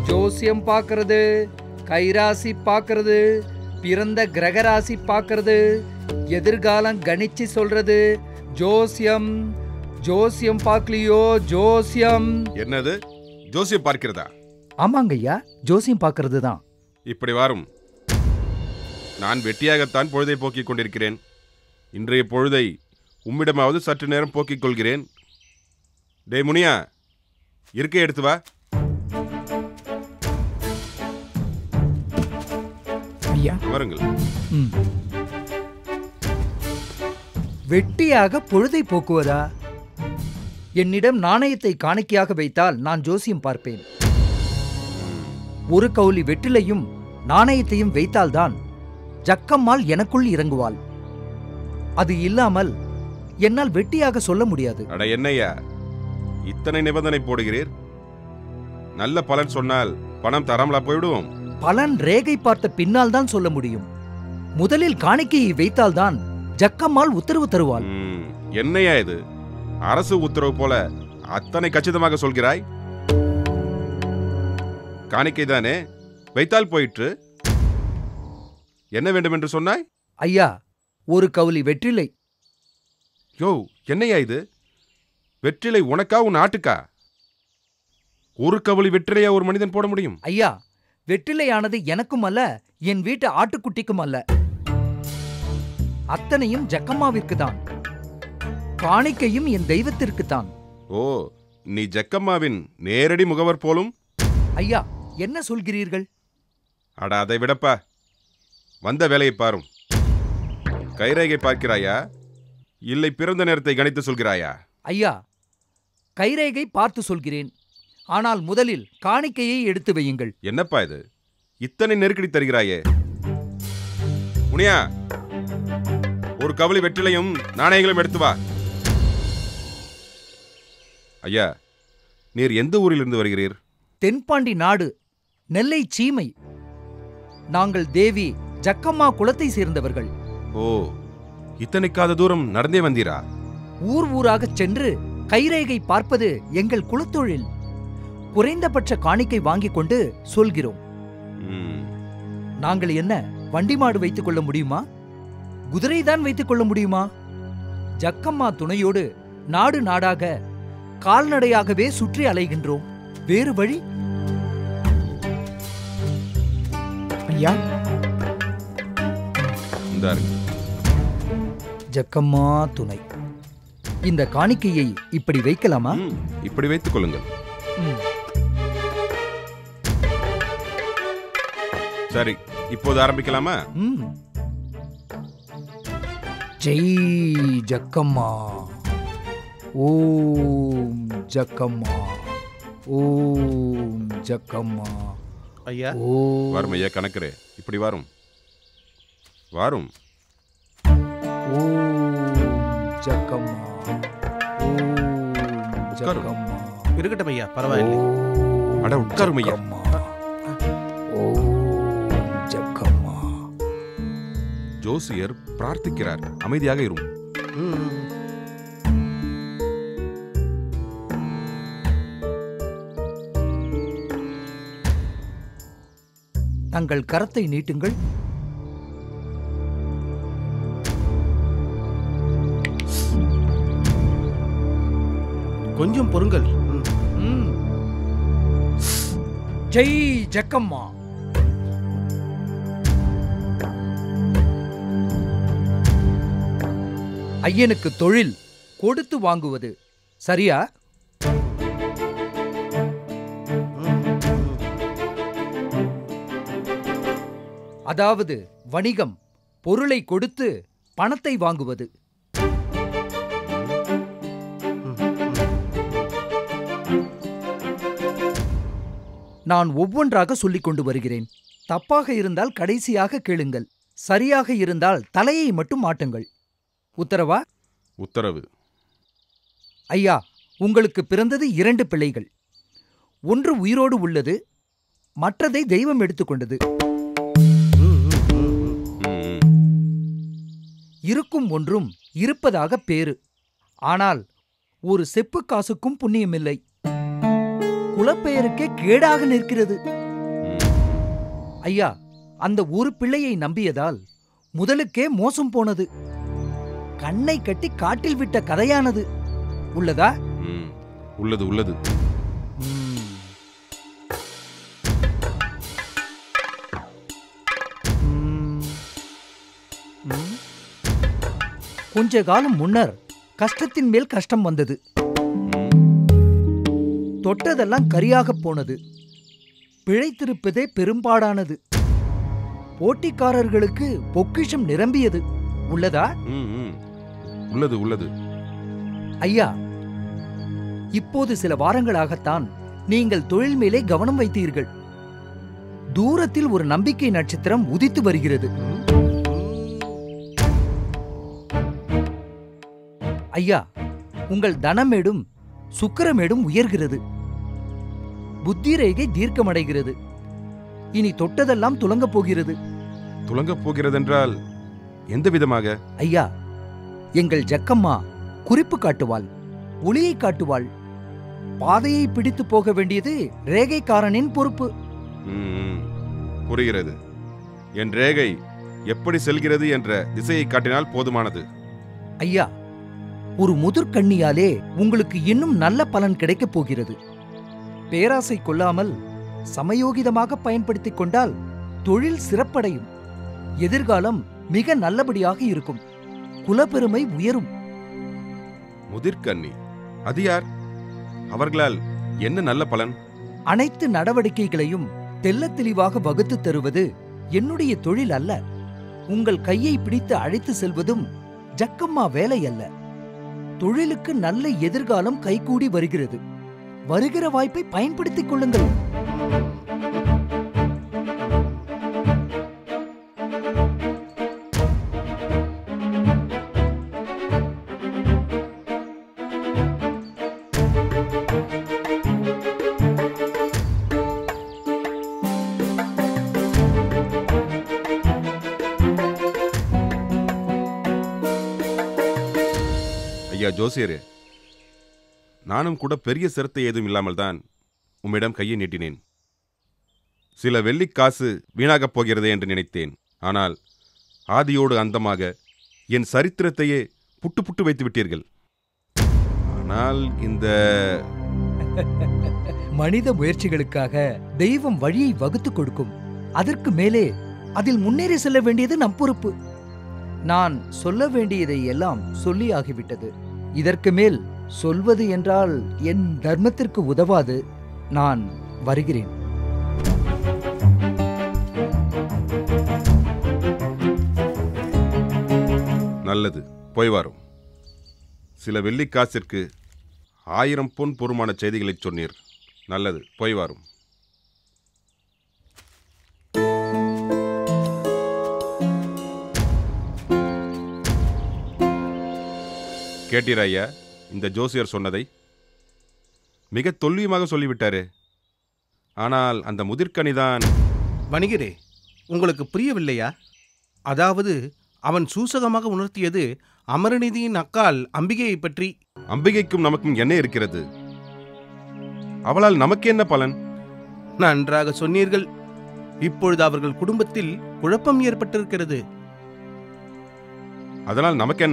ஜோசியம் பார்க்கறது கைராசி பார்க்கறது பிறந்த கிரகராசி பார்க்கறது எதிர்காலம் கணிச்சு சொல்றது ஜோசியம் ஜோசியம் பார்க்கலையோ ஜோசியம் என்னது ஜோசியம் பார்க்கிறதா ஆமாங்க ஐயா ஜோசியம் பார்க்கறது தான் இப்படி வாரும் நான் வெட்டியாகத்தான் பொழுதை போக்கிக் கொண்டிருக்கிறேன் இன்றைய பொழுதை உம்மிடமாவது சற்று நேரம் போக்கிக் கொள்கிறேன் டேய் முனியா இருக்கை எடுத்து வா ஐயா அமருங்கள் ம். வெட்டியாக பொழுதை போக்குவதா என்னிடம் நாணயத்தை காணிக்கையாக வைத்தால் நான் ஜோசியம் பார்ப்பேன் ஒரு கவுளி வெற்றிலையும் நாணயத்தையும் வைத்தால்தான் ஜக்கம்மாள் எனக்குள் இறங்குவாள் அது இல்லாமல் என்னால் வெட்டியாக சொல்ல முடியாது அட என்னய்யா இத்தனை நிபந்தனை போடுகிறீர் நல்ல பலன் சொன்னால் பணம் தராமலா போய்விடுவோம் பலன் ரேகை பார்த்த பின்னால் தான் சொல்ல முடியும் முதலில் காணிக்கையை வைத்தால்தான் ஜக்கம்மாள் உத்தரவு தருவாள் ம், என்னய்யா இது அரசு உத்தரவு போல அத்தனை கச்சிதமாக சொல்கிறாய் காணிக்கை தானே வைத்தால் போயிற்று என்ன வேண்டும் என்று சொன்னாய் ஐயா ஒரு கவுளி வெற்றிலை யோ என்னையா இது வெற்றிலை உனக்கா உன் நாட்டுக்கா ஒரு கவலி வெற்றிலையா ஒரு மனிதன் போட முடியும் ஐயா வெற்றிலையானது எனக்கும் அல்ல என் வீட்டு ஆட்டுக்குட்டிக்கும் அல்ல அத்தனையும் ஜக்கம்மாவிற்கு தான் காணிக்கையும் என் தெய்வத்திற்கு தான் ஓ நீ ஜக்கம்மாவின் நேரடி முகவர் போலும் ஐயா என்ன சொல்கிறீர்கள் அட அதை விடப்பா வந்த வேலையை பாரும் கைரேகை பார்க்கிறாயா இல்லை பிறந்த நேரத்தை கணித்து சொல்கிறாயா ஐயா கைரேகை பார்த்து சொல்கிறேன் ஆனால் முதலில் காணிக்கையை எடுத்து வையுங்கள் என்னப்பா இது இத்தனை நெருக்கடி தருகிறாயே முனியா ஒரு கவலி வெற்றிலையும் நாணயங்களும் எடுத்து வா ஐயா நீர் எந்த ஊரிலிருந்து வருகிறீர் தென்பாண்டி நாடு நெல்லை சீமை நாங்கள் தேவி ஜக்கம்மா குலத்தை சேர்ந்தவர்கள் ஓ இத்தனைக்காத தூரம் நடந்தே வந்தீரா ஊர் ஊராகச் சென்று கைரேகை பார்ப்பது எங்கள் குலத்தொழில் குறைந்தபட்ச காணிக்கை வாங்கிக் கொண்டு சொல்கிறோம் ம், நாங்கள் என்ன வண்டி மாடு வைத்துக் கொள்ள முடியுமா குதிரைதான் வைத்துக் கொள்ள முடியுமா ஜக்கம்மா துணையோடு நாடு நாடாக கால்நடையாகவே சுற்றி அலைகின்றோம் வேறு வழி ஐயா இந்தாருங்க ஜக்கம்மா துணை இந்த காணிக்கையை இப்படி வைக்கலாமா ம், இப்படி வைத்துக் கொள்ளுங்கள் ம். சரி இப்போது ஆரம்பிக்கலாமா ம். ஜெய் ஜக்கம்மா ஓம் ஜக்கம்மா ஓம் ஜக்கம்மா ஐயா ஓம் வரும் ஐயா கணக்கரே இப்படி வரும் வரும் ஓம் ஜக்கம்மா ஓம் உட்காரு. ஜக்கம்மா இருக்கட்டும் ஐயா பரவாயில்லை ஓம் அட, உட்காரும் ஐயா. ஜக்கம்மா. ஓம் ஜக்கம்மா ஜோசியர் பிரார்த்திக்கிறார் அமைதியாக இரும் ம், தங்கள் கரத்தை நீட்டுங்கள் கொஞ்சம் பொறுங்கள் ம், ம். ஜெய் ஜக்கம்மா ஐயனுக்கு தொழில் கொடுத்து வாங்குவது சரியா ம், ம். அதாவது வணிகம் பொருளை கொடுத்து பணத்தை வாங்குவது நான் ஒவ்வொன்றாக சொல்லிக் கொண்டு வருகிறேன் தப்பாக இருந்தால் கடைசியாக கேளுங்கள் சரியாக இருந்தால் தலையை மட்டும் மாட்டுங்கள் உத்தரவா உத்தரவு ஐயா உங்களுக்கு பிறந்தது இரண்டு பிள்ளைகள் ஒன்று உயிரோடு உள்ளது மற்றதை தெய்வம் எடுத்துக்கொண்டது ம், ம், ம், ம். ம், ம். இருக்கும் ஒன்றும் இருப்பதாக பேரு ஆனால் ஒரு செப்பு காசுக்கும் புண்ணியமில்லை குலப்பெயருக்கே கேடாக நிற்கிறது ம், ஐயா அந்த ஒரு பிள்ளையை நம்பியதால் முதலுக்கே மோசம் போனது கண்ணை கட்டி காட்டில் விட்ட கதையானது உள்ளதா ம். உள்ளது உள்ளது ம். ம். ம். கொஞ்ச காலம் முன்னர் கஷ்டத்தின் மேல் கஷ்டம் வந்தது ம், தொட்டதெல்லாம் கரியாகப் போனது பிழைத்திருப்பதே பெரும்பாடானது போட்டிக்காரர்களுக்கு பொக்கிஷம் நிரம்பியது உள்ளதா ம், ம். உள்ளது உள்ளது ஐயா இப்போது சில வாரங்களாகத்தான் நீங்கள் தொழில் மேலே கவனம் வைத்தீர்கள் தூரத்தில் ஒரு நம்பிக்கை நட்சத்திரம் உதித்து வருகிறது ஐயா உங்கள் தனமேடும் சுக்கிரமேடும் உயர்கிறது புத்தி ரேகை தீர்க்கமடைகிறது இனி தொட்டதெல்லாம் துலங்கப் போகிறது துலங்கப் போகிறதென்றால் எந்த விதமாக ஐயா எங்கள் ஜக்கம்மா குறிப்பு காட்டுவாள் ஒளியை காட்டுவாள் பாதையை பிடித்து போக வேண்டியது ரேகைக்காரனின் பொறுப்பு ம், ம். புரிகிறது என் ரேகை எப்படி செல்கிறது என்ற திசையை காட்டினால் போதுமானது ஐயா ஒரு முதிர்கண்ணியாலே உங்களுக்கு இன்னும் நல்ல பலன் கிடைக்கப் போகிறது பேராசை கொள்ளாமல் சமயோகிதமாக பயன்படுத்திக் கொண்டால் தொழில் சிறப்படையும் எதிர்காலம் மிக நல்லபடியாக இருக்கும் குலப்பெருமை உயரும் முதிர்கன்னி அது யார் அவர்களால் என்ன நல்ல பலன் அனைத்து நடவடிக்கைகளையும் தெள்ளத் தெளிவாக வகுத்து தருவது என்னுடைய தொழில் அல்ல உங்கள் கையை பிடித்து அழைத்து செல்வதும் ஜக்கம்மா வேலை அல்ல தொழிலுக்கு நல்ல எதிர்காலம் கைகூடி வருகிறது வருகிற வாய்ப்பை பயன்படுத்திக் கொள்ளுங்கள் ஐயா ஜோசியரே நானும் கூட பெரிய சிரத்தை ஏதும் இல்லாமல் தான் உம்மிடம் கையை நீட்டினேன் சில வெள்ளிக் காசு வீணாகப் போகிறதே என்று நினைத்தேன் ஆனால் ஆதியோடு அந்தமாக என் சரித்திரத்தையே புட்டு புட்டு வைத்து விட்டீர்கள் ஆனால் இந்த மனித முயற்சிகளுக்காக தெய்வம் வழியை வகுத்துக் கொடுக்கும் அதற்கு மேலே அதில் முன்னேறி செல்ல வேண்டியது நம் பொறுப்பு நான் சொல்ல வேண்டியதை எல்லாம் சொல்லி ஆகிவிட்டது இதற்கு மேல் சொல்வது என்றால் என் தர்மத்திற்கு உதவாது நான் வருகிறேன் நல்லது போய் வரும் சில வெள்ளிக் காசிற்கு ஆயிரம் பொன் பொறுமான செய்திகளைச் சொன்னீர் நல்லது போய் வரும் கேட்டீரா ஐயா இந்த ஜோசியர் சொன்னதை மிக தொல்லியமாக சொல்லிவிட்டாரே ஆனால் அந்த முதிர்கனிதான் வணிகரே உங்களுக்கு புரியவில்லையா அதாவது அவன் சூசகமாக உணர்த்தியது அமரநிதியின் அக்கால் அம்பிகையை பற்றி அம்பிகைக்கும் நமக்கும் என்ன இருக்கிறது அவளால் நமக்கு என்ன பலன் நன்றாக சொன்னீர்கள் இப்பொழுது அவர்கள் குடும்பத்தில் குழப்பம் ஏற்பட்டிருக்கிறது அதனால் நமக்கென்ன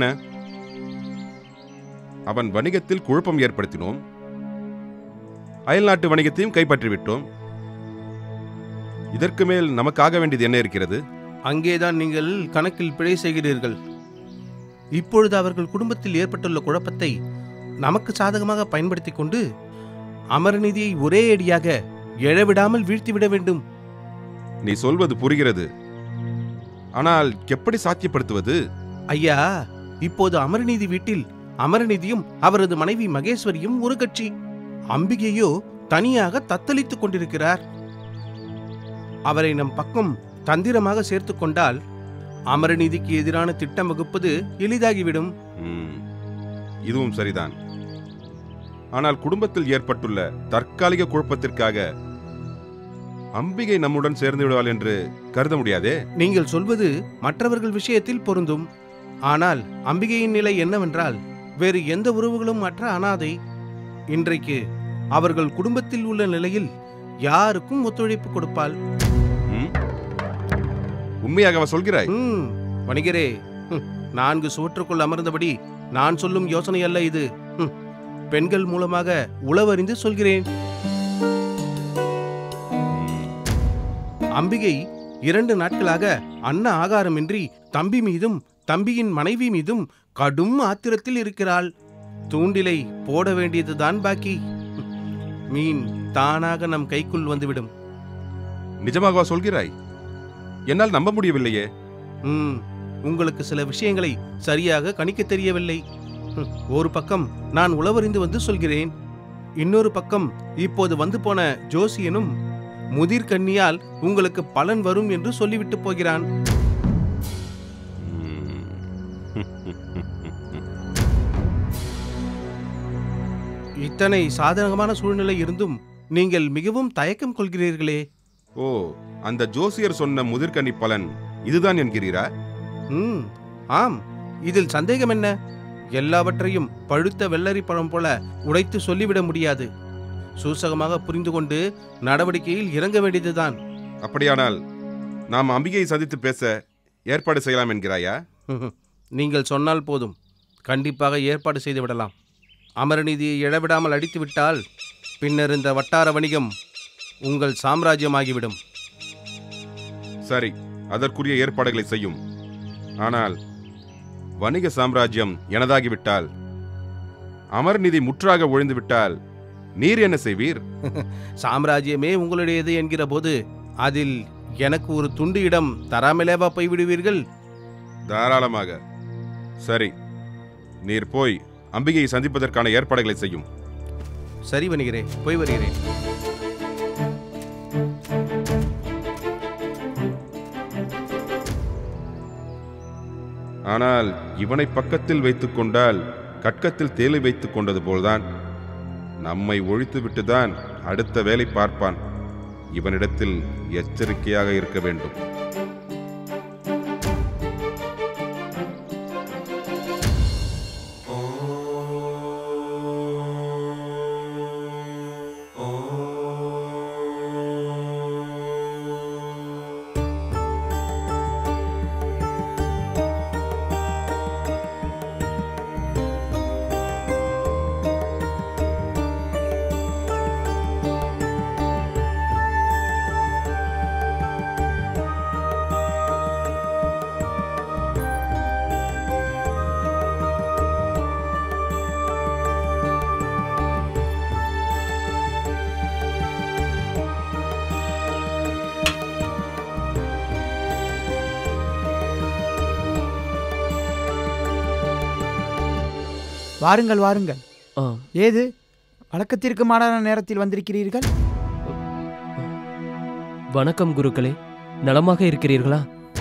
அவன் வணிகத்தில் குழப்பம் ஏற்படுத்தினோம் அயல்நாட்டு வணிகத்தையும் கைப்பற்றி விட்டோம் இதற்கு மேல் நமக்காக வேண்டியது என்ன இருக்கிறது அங்கேதான் நீங்கள் கணக்கில் பிழை செய்கிறீர்கள் இப்பொழுது அவர்கள் குடும்பத்தில் ஏற்பட்டுள்ள குழப்பத்தை நமக்கு சாதகமாக பயன்படுத்திக் கொண்டு அமரநிதியை ஒரே அடியாக எழவிடாமல் வீழ்த்திவிட வேண்டும் நீ சொல்வது புரிகிறது ஆனால் எப்படி சாத்தியப்படுத்துவது ஐயா இப்போது அமரநீதி வீட்டில் அமரநிதியும் அவரது மனைவி மகேஸ்வரியும் ஒரு கட்சி அம்பிகையோ தனியாக தத்தளித்துக் கொண்டிருக்கிறார் அவரை நம் பக்கம் தந்திரமாக சேர்த்துக் கொண்டால் அமரநீதிக்கு எதிரான திட்டம் வகுப்பது எளிதாகிவிடும் ம், இதுவும் சரிதான் ஆனால் குடும்பத்தில் ஏற்பட்டுள்ள தற்காலிக குழப்பத்திற்காக அம்பிகை நம்முடன் சேர்ந்து விடுவாள் என்று கருத முடியாதே நீங்கள் சொல்வது மற்றவர்கள் விஷயத்தில் பொருந்தும் ஆனால் அம்பிகையின் நிலை என்னவென்றால் வேறு எந்த உறவுகளும் மற்ற அனாதை இன்றைக்கு அவர்கள் குடும்பத்தில் உள்ள நிலையில் யாருக்கும் ஒத்துழைப்பு கொடுப்பாள் ம்? உண்மையாக அவ சொல்கிறாய் ம், வணிகரே ஹம், நான்கு சுவற்றுக்குள் அமர்ந்தபடி நான் சொல்லும் யோசனை அல்ல இது ஹம், பெண்கள் மூலமாக உளவறிந்து சொல்கிறேன் அம்பிகை இரண்டு நாட்களாக அன்ன ஆகாரமின்றி தம்பி மீதும் தம்பியின் மனைவி மீதும் கடும் ஆத்திரத்தில் இருக்கிறாள் தூண்டிலை போட வேண்டியதுதான் பாக்கி ஹம், மீன் தானாக நம் கைக்குள் வந்துவிடும் நிஜமாகவா சொல்கிறாய் என்னால் நம்ப முடியவில்லையே ம் உங்களுக்கு சில விஷயங்களை சரியாக கணிக்க தெரியவில்லை ம், ஒரு பக்கம் நான் உளவறிந்து வந்து சொல்கிறேன் இன்னொரு பக்கம் இப்போது வந்து போன ஜோசியனும் முதிர் கன்னியால் உங்களுக்கு பலன் வரும் என்று சொல்லிவிட்டு போகிறான் இத்தனை சாதகமான சூழ்நிலை இருந்தும் நீங்கள் மிகவும் தயக்கம் கொள்கிறீர்களே ஓ அந்த ஜோசியர் சொன்ன முதிர்கனி பலன் இதுதான் என்கிறீரா ம் ஆம் இதில் சந்தேகம் என்ன எல்லாவற்றையும் பழுத்த வெள்ளரி பழம் போல உடைத்து சொல்லிவிட முடியாது சூசகமாக புரிந்து கொண்டு நடவடிக்கையில் இறங்க வேண்டியதுதான் அப்படியானால் நாம் அம்பிகையை சந்தித்து பேச ஏற்பாடு செய்யலாம் என்கிறாயா நீங்கள் சொன்னால் போதும் கண்டிப்பாக ஏற்பாடு செய்து விடலாம் அமரநீதியை இழவிடாமல் அடித்து விட்டால் பின்னர் இந்த வட்டார வணிகம் உங்கள் சாம்ராஜ்யமாகிவிடும் சரி அதற்குரிய ஏற்பாடுகளை செய்யும் ஆனால் வணிக சாம்ராஜ்யம் எனதாகிவிட்டால் அமர்நிதி முற்றாக ஒழிந்துவிட்டால் நீர் என்ன செய்வீர் சாம்ராஜ்யமே உங்களுடையது என்கிற போது அதில் எனக்கு ஒரு துண்டு இடம் தராமலேவா போய்விடுவீர்கள் தாராளமாக சரி நீர் போய் அம்பிகையை சந்திப்பதற்கான ஏற்பாடுகளை செய்யும் சரி வணிகரே போய் வருகிறேன் ஆனால் இவனை பக்கத்தில் வைத்துக் கொண்டால் கட்கத்தில் தேலை வைத்துக் கொண்டது போல்தான் நம்மை ஒழித்துவிட்டுதான் அடுத்த வேலை பார்ப்பான் இவனிடத்தில் எச்சரிக்கையாக இருக்க வேண்டும் வாருங்கள் வாருங்கள் ஆ ஏது வழக்கத்திற்கு மாறான நேரத்தில் வந்திருக்கிறீர்கள் வணக்கம் குருக்களே நலமாக இருக்கிறீர்களா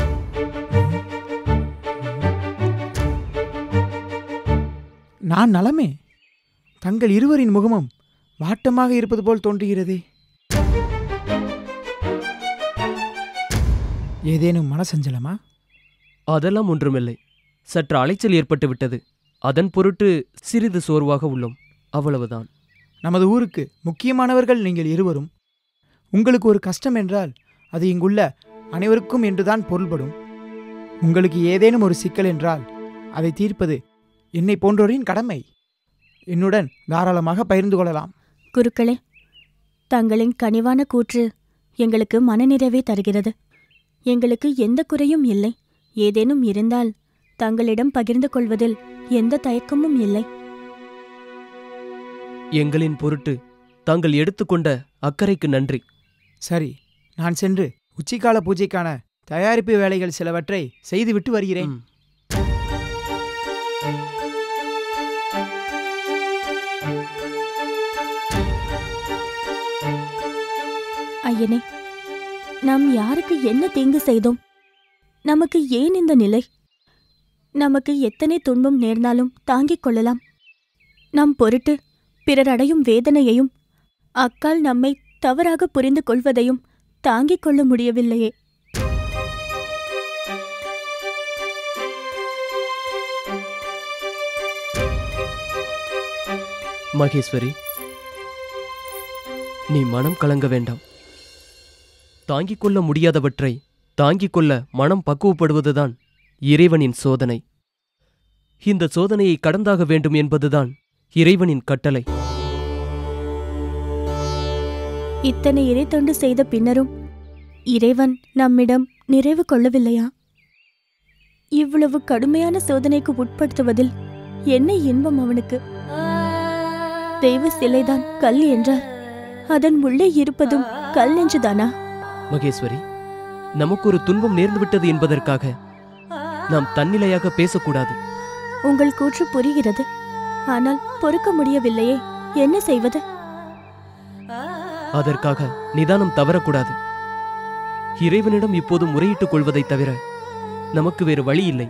நான் நலமே தங்கள் இருவரின் முகமும் வாட்டமாக இருப்பது போல் தோன்றுகிறதே ஏதேனும் மனசஞ்சலமா அதெல்லாம் ஒன்றுமில்லை சற்று அலைச்சல் ஏற்பட்டு விட்டது அதன் பொருட்டு சிறிது சோர்வாக உள்ளோம் அவ்வளவுதான் நமது ஊருக்கு முக்கியமானவர்கள் நீங்கள் இருவரும் உங்களுக்கு ஒரு கஷ்டம் என்றால் அது இங்குள்ள அனைவருக்கும் என்றுதான் பொருள்படும் உங்களுக்கு ஏதேனும் ஒரு சிக்கல் என்றால் அதை தீர்ப்பது என்னை போன்றோரின் கடமை என்னுடன் தாராளமாக பகிர்ந்து கொள்ளலாம் குருக்களே தங்களின் கனிவான கூற்று எங்களுக்கு மனநிறைவை தருகிறது எங்களுக்கு எந்த குறையும் இல்லை ஏதேனும் இருந்தால் தங்களிடம் பகிர்ந்து கொள்வதில் எந்த தயக்கமும் இல்லை எங்களின் பொருட்டு தாங்கள் எடுத்துக்கொண்ட அக்கறைக்கு நன்றி சரி நான் சென்று உச்சிக்கால பூஜைக்கான தயாரிப்பு வேலைகள் சிலவற்றை செய்துவிட்டு வருகிறேன் ம். ஐயனே நாம் யாருக்கு என்ன தீங்கு செய்தோம் நமக்கு ஏன் இந்த நிலை நமக்கு எத்தனை துன்பம் நேர்ந்தாலும் தாங்கிக் கொள்ளலாம் நம் பொருட்டு பிறர் அடையும் வேதனையையும் அக்கால் நம்மை தவறாக புரிந்து கொள்வதையும் தாங்கிக் கொள்ள முடியவில்லையே மகேஸ்வரி நீ மனம் கலங்க வேண்டாம் தாங்கிக் கொள்ள முடியாதவற்றை தாங்கிக் கொள்ள மனம் பக்குவப்படுவதுதான் இறைவனின் சோதனை இந்த சோதனையை கடந்தாக வேண்டும் என்பதுதான் இறைவனின் கட்டளை இத்தனை இறைத்தொண்டு செய்த பின்னரும் இறைவன் நம்மிடம் நிறைவு கொள்ளவில்லையா இவ்வளவு கடுமையான சோதனைக்கு உட்படுத்துவதில் என்ன இன்பம் அவனுக்கு தெய்வ சிலைதான் கல் என்றார் அதன் உள்ளே இருப்பதும் கல் நெஞ்சுதானா மகேஸ்வரி நமக்கு ஒரு துன்பம் நேர்ந்துவிட்டது என்பதற்காக நாம் தன்னிலையாக பேசக்கூடாது உங்கள் கூற்று புரிகிறது ஆனால் பொறுக்க முடியவில்லையே என்ன செய்வது அதற்காக நிதானம் தவறக்கூடாது இறைவனிடம் இப்போது முறையிட்டுக் கொள்வதைத் தவிர நமக்கு வேறு வழி இல்லை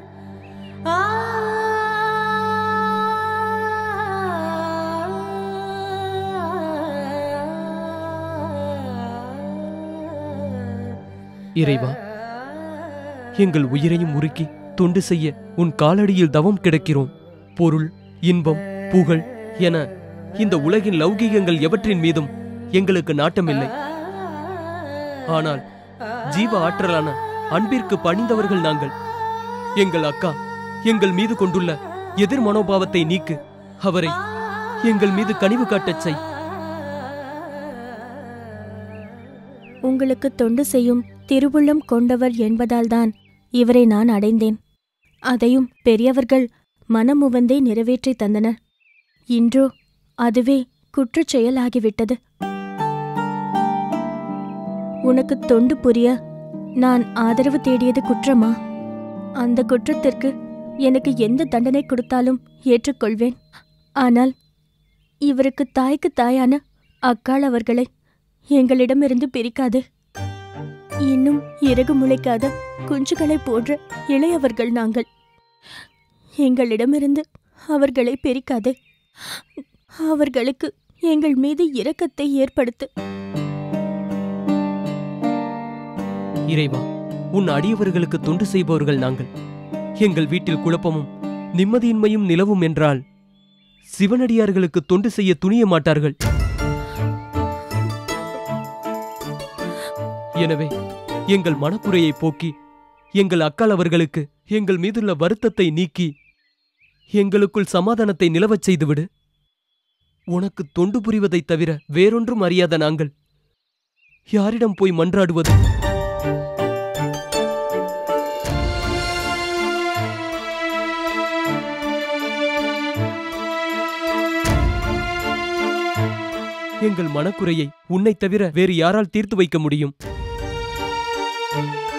இறைவா எங்கள் உயிரையும் உருக்கி தொண்டு செய்ய உன் காலடியில் தவம் கிடக்கிறோம் பொருள் இன்பம் புகழ் என இந்த உலகின் லௌகீகங்கள் எவற்றின் மீதும் எங்களுக்கு நாட்டமில்லை ஆனால் ஜீவ ஆற்றலான அன்பிற்கு பணிந்தவர்கள் நாங்கள் எங்கள் அக்கா எங்கள் மீது கொண்டுள்ள எதிர் மனோபாவத்தை நீக்கு அவரை எங்கள் மீது கனிவு காட்டச் செய் உங்களுக்கு தொண்டு செய்யும் திருவுள்ளம் கொண்டவர் என்பதால்தான் இவரை நான் அடைந்தேன் அதையும் பெரியவர்கள் மனமுவந்தே நிறைவேற்றி தந்தனர் இன்றோ அதுவே குற்றச் செயலாகிவிட்டது உனக்கு தொண்டு புரிய நான் ஆதரவு தேடியது குற்றமா அந்த குற்றத்திற்கு எனக்கு எந்த தண்டனை கொடுத்தாலும் ஏற்றுக்கொள்வேன் ஆனால் இவருக்கு தாய்க்கு தாயான அக்காள் அவர்களை எங்களிடமிருந்து பிரிக்காது இன்னும் இறகு முளைக்காத குஞ்சுகளை போன்ற இளையவர்கள் நாங்கள் எங்களிடமிருந்து அவர்களை பிரிக்காது அவர்களுக்கு எங்கள் மீது இரக்கத்தை ஏற்படுத்து இறைவா உன் அடியவர்களுக்கு தொண்டு செய்பவர்கள் நாங்கள் எங்கள் வீட்டில் குழப்பமும் நிம்மதியின்மையும் நிலவும் என்றால் சிவனடியார்களுக்கு தொண்டு செய்ய துணிய மாட்டார்கள் எனவே எங்கள் மனக்குறையை போக்கி எங்கள் அக்கால் அவர்களுக்கு எங்கள் மீதுள்ள வருத்தத்தை நீக்கி எங்களுக்குள் சமாதானத்தை நிலவச் செய்துவிடு உனக்கு தொண்டு புரிவதைத் தவிர வேறொன்றும் அறியாத நாங்கள் யாரிடம் போய் மன்றாடுவது எங்கள் மனக்குறையை உன்னைத் தவிர வேறு யாரால் தீர்த்து வைக்க முடியும்